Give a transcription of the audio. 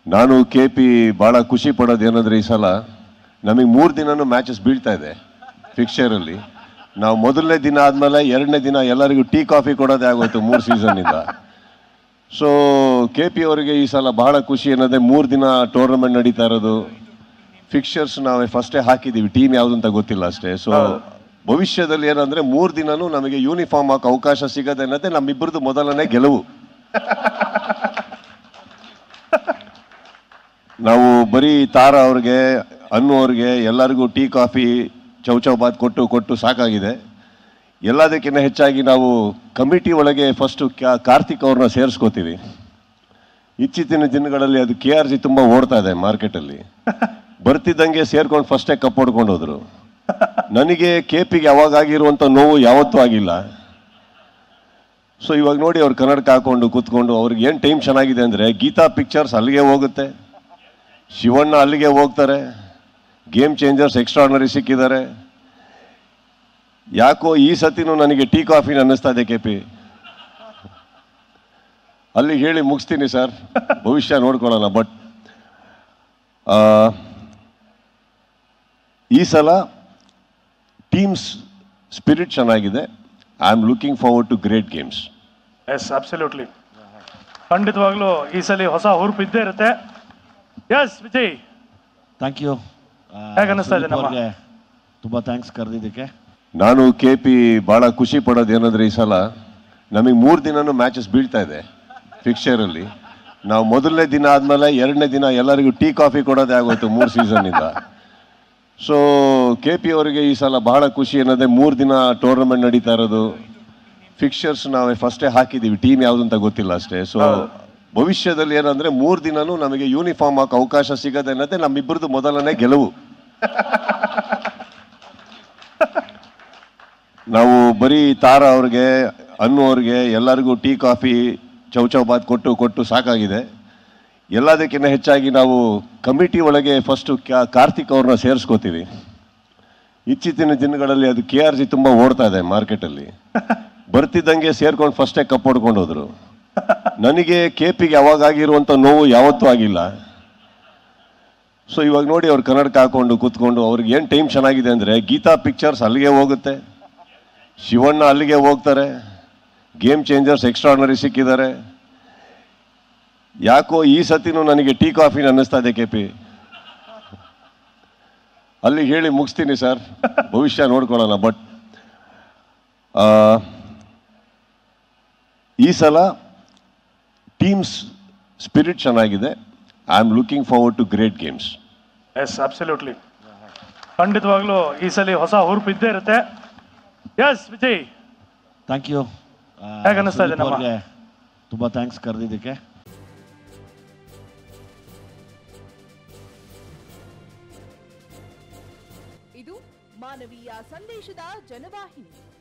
ನಾನು K P ಭಾಳ ಖುಷಿ ಪಡೋದು ಏನಂದ್ರೆ ಈ ಸಲ ನಮಗೆ ಮೂರು ದಿನನೂ ಮ್ಯಾಚಸ್ ಬೀಳ್ತಾ ಇದೆ ಫಿಕ್ಚರಲ್ಲಿ ನಾವು ಮೊದಲನೇ ದಿನ ಆದಮೇಲೆ ಎರಡನೇ ದಿನ ಎಲ್ಲರಿಗೂ ಟೀ ಕಾಫಿ ಕೊಡೋದೇ ಆಗೋಯ್ತು ಮೂರು ಸೀಸನ್ನಿಂದ ಸೊ ಕೆ ಪಿ ಅವರಿಗೆ ಈ ಸಲ ಬಹಳ ಖುಷಿ ಏನಂದರೆ ಮೂರು ದಿನ ಟೂರ್ನಮೆಂಟ್ ನಡೀತಾ ಇರೋದು ಫಿಕ್ಚರ್ಸ್ ನಾವು ಫಸ್ಟೇ ಹಾಕಿದ್ದೀವಿ ಟೀಮ್ ಯಾವುದು ಅಂತ ಗೊತ್ತಿಲ್ಲ ಅಷ್ಟೇ ಸೊ ಭವಿಷ್ಯದಲ್ಲಿ ಏನಂದ್ರೆ ಮೂರು ದಿನನೂ ನಮಗೆ ಯೂನಿಫಾರ್ಮ್ ಹಾಕೋ ಅವಕಾಶ ಸಿಗದೆ ಅನ್ನೋದೇ ನಮ್ಮಿಬ್ಬರದು ಮೊದಲನೇ ಗೆಲುವು ನಾವು ಬರೀ ತಾರ ಅವ್ರಿಗೆ ಅನ್ನು ಅವ್ರಿಗೆ ಎಲ್ಲರಿಗೂ ಟೀ ಕಾಫಿ ಚೌಚೌಬಾತ್ ಕೊಟ್ಟು ಕೊಟ್ಟು ಸಾಕಾಗಿದೆ ಎಲ್ಲದಕ್ಕಿಂತ ಹೆಚ್ಚಾಗಿ ನಾವು ಕಮಿಟಿ ಒಳಗೆ ಫಸ್ಟು ಕಾರ್ತಿಕ್ ಅವ್ರನ್ನ ಸೇರಿಸ್ಕೋತೀವಿ ಇತ್ತೀಚಿನ ದಿನಗಳಲ್ಲಿ ಅದು ಕೆ ಆರ್ ಜಿ ತುಂಬ ಓಡ್ತಾ ಇದೆ ಮಾರ್ಕೆಟಲ್ಲಿ ಬರ್ತಿದ್ದಂಗೆ ಸೇರ್ಕೊಂಡು ಫಸ್ಟೇ ಕಪ್ ಹೊಡ್ಕೊಂಡು ಹೋದ್ರು ನನಗೆ ಕೆ ಪಿಗೆ ಯಾವಾಗ ಆಗಿರುವಂಥ ನೋವು ಯಾವತ್ತೂ ಆಗಿಲ್ಲ ಸೊ ಇವಾಗ ನೋಡಿ ಅವ್ರು ಕನ್ನಡಕ ಹಾಕೊಂಡು ಕೂತ್ಕೊಂಡು ಅವ್ರಿಗೆ ಏನು ಟೈಮ್ ಚೆನ್ನಾಗಿದೆ ಅಂದರೆ ಗೀತಾ ಪಿಕ್ಚರ್ಸ್ ಅಲ್ಲಿಗೆ ಹೋಗುತ್ತೆ ಶಿವಣ್ಣ ಅಲ್ಲಿಗೆ ಹೋಗ್ತಾರೆ ಗೇಮ್ ಚೇಂಜರ್ಸ್ ಎಕ್ಸ್ಟ್ರಾರ್ನರಿ ಸಿಕ್ಕಿದ್ದಾರೆ ಯಾಕೋ ಈ ಸತಿನೂ ನನಗೆ ಟೀ ಕಾಫಿನ ಅನ್ನಿಸ್ತಾ ಇದೆ ಕೆ ಪಿ ಅಲ್ಲಿ ಹೇಳಿ ಮುಗಿಸ್ತೀನಿ ಸರ್ ಭವಿಷ್ಯ ನೋಡ್ಕೊಳ್ಳೋಣ ಬಟ್ ಈ ಸಲ ಟೀಮ್ಸ್ ಸ್ಪಿರಿಟ್ ಚೆನ್ನಾಗಿದೆ I am looking forward to great games yes absolutely ಖಂಡಿತವಾಗ್ಲೂ ಈ ಸಲ ಹೊಸ ಹುರುಪು ಇದ್ದೇ ಇರುತ್ತೆ ಎಸ್ ವಿಜಯ್ ಥ್ಯಾಂಕ್ ಯು ಹೇಗ್ ಅನ್ನಿಸ್ತಾ ಇದೆ ನಮ್ಮ? ತುಂಬ ಥ್ಯಾಂಕ್ಸ್ ಕರೆದಿದ್ದಕ್ಕೆ ನಾನು ಕೆ ಪಿ ಭಾಳ ಖುಷಿ ಪಡೋದು ಏನಂದ್ರೆ ಈ ಸಲ ನಮಗೆ ಮೂರು ದಿನನೂ ಮ್ಯಾಚಸ್ ಬೀಳ್ತಾ ಇದೆ ಫಿಕ್ಚರಲ್ಲಿ ನಾವು ಮೊದಲನೇ ದಿನ ಆದಮೇಲೆ ಎರಡನೇ ದಿನ ಎಲ್ಲರಿಗೂ ಟೀ ಕಾಫಿ ಕೊಡೋದೇ ಆಗೋಯ್ತು ಮೂರು ಸೀಸನ್ನಿಂದ ಸೊ ಕೆ ಪಿ ಅವರಿಗೆ ಈ ಸಲ ಬಹಳ ಖುಷಿ ಏನಂದರೆ ಮೂರು ದಿನ ಟೂರ್ನಮೆಂಟ್ ನಡೀತಾ ಇರೋದು ಫಿಕ್ಚರ್ಸ್ ನಾವು ಫಸ್ಟೇ ಹಾಕಿದ್ದೀವಿ ಟೀಮ್ ಯಾವುದು ಅಂತ ಗೊತ್ತಿಲ್ಲ ಅಷ್ಟೇ ಸೊ ಭವಿಷ್ಯದಲ್ಲಿ ಏನಂದ್ರೆ ಮೂರು ದಿನನೂ ನಮಗೆ ಯೂನಿಫಾರ್ಮ್ ಹಾಕೋ ಅವಕಾಶ ಸಿಗದೆ ಅನ್ನೋದೇ ನಮ್ಮಿಬ್ಬರದು ಮೊದಲನೇ ಗೆಲುವು ನಾವು ಬರೀ ತಾರ ಅವ್ರಿಗೆ ಅನ್ನು ಅವ್ರಿಗೆ ಎಲ್ಲರಿಗೂ ಟೀ ಕಾಫಿ ಚೌಚೌಬಾತ್ ಕೊಟ್ಟು ಕೊಟ್ಟು ಸಾಕಾಗಿದೆ ಎಲ್ಲದಕ್ಕಿಂತ ಹೆಚ್ಚಾಗಿ ನಾವು ಕಮಿಟಿ ಒಳಗೆ ಫಸ್ಟು ಕಾರ್ತಿಕ್ ಅವ್ರನ್ನ ಸೇರಿಸ್ಕೋತೀವಿ ಇತ್ತೀಚಿನ ದಿನಗಳಲ್ಲಿ ಅದು ಕೆ ಆರ್ ಜಿ ತುಂಬ ಓಡ್ತಾ ಇದೆ ಮಾರ್ಕೆಟಲ್ಲಿ ಬರ್ತಿದ್ದಂಗೆ ಸೇರ್ಕೊಂಡು ಫಸ್ಟೇ ಕಪ್ ಹೊಡ್ಕೊಂಡು ಹೋದ್ರು ನನಗೆ ಕೆ ಪಿಗೆ ಯಾವಾಗ ಆಗಿರುವಂಥ ನೋವು ಯಾವತ್ತೂ ಆಗಿಲ್ಲ ಸೊ ಇವಾಗ ನೋಡಿ ಅವ್ರು ಕನ್ನಡಕ ಹಾಕೊಂಡು ಕೂತ್ಕೊಂಡು ಅವ್ರಿಗೆ ಏನು ಟೈಮ್ ಚೆನ್ನಾಗಿದೆ ಅಂದರೆ ಗೀತಾ ಪಿಕ್ಚರ್ಸ್ ಅಲ್ಲಿಗೆ ಹೋಗುತ್ತೆ ಶಿವಣ್ಣ ಅಲ್ಲಿಗೆ ಹೋಗ್ತಾರೆ ಗೇಮ್ ಚೇಂಜರ್ಸ್ ಎಕ್ಸ್ಟ್ರಾರ್ನರಿ ಸಿಕ್ಕಿದ್ದಾರೆ ಯಾಕೋ ಈ ಸತಿನೂ ನನಗೆ ಟೀ ಕಾಫಿನ ಅನ್ನಿಸ್ತಾ ಇದೆ ಕೆ ಪಿ ಅಲ್ಲಿ ಹೇಳಿ ಮುಗಿಸ್ತೀನಿ ಸರ್ ಭವಿಷ್ಯ ನೋಡ್ಕೊಳ್ಳೋಣ ಬಟ್ ಈ ಸಲ ಟೀಮ್ಸ್ ಸ್ಪಿರಿಟ್ ಚೆನ್ನಾಗಿದೆ I am looking forward to great games yes absolutely ಖಂಡಿತವಾಗ್ಲೂ ಈ ಸಲ ಹೊಸ ಹುರುಪು ಇದ್ದೇ ಇರುತ್ತೆ ಎಸ್ ವಿಜಯ್ ಥ್ಯಾಂಕ್ ಯು ಹೇಗ್ ಅನ್ನಿಸ್ತಾ ಇದೆ ನಮ್ಮ? ತುಂಬ ಥ್ಯಾಂಕ್ಸ್ ಕರೆದಿದ್ದಕ್ಕೆ ಇದು ಮಾನವೀಯ ಸಂದೇಶದ ಜನವಾಹಿನಿ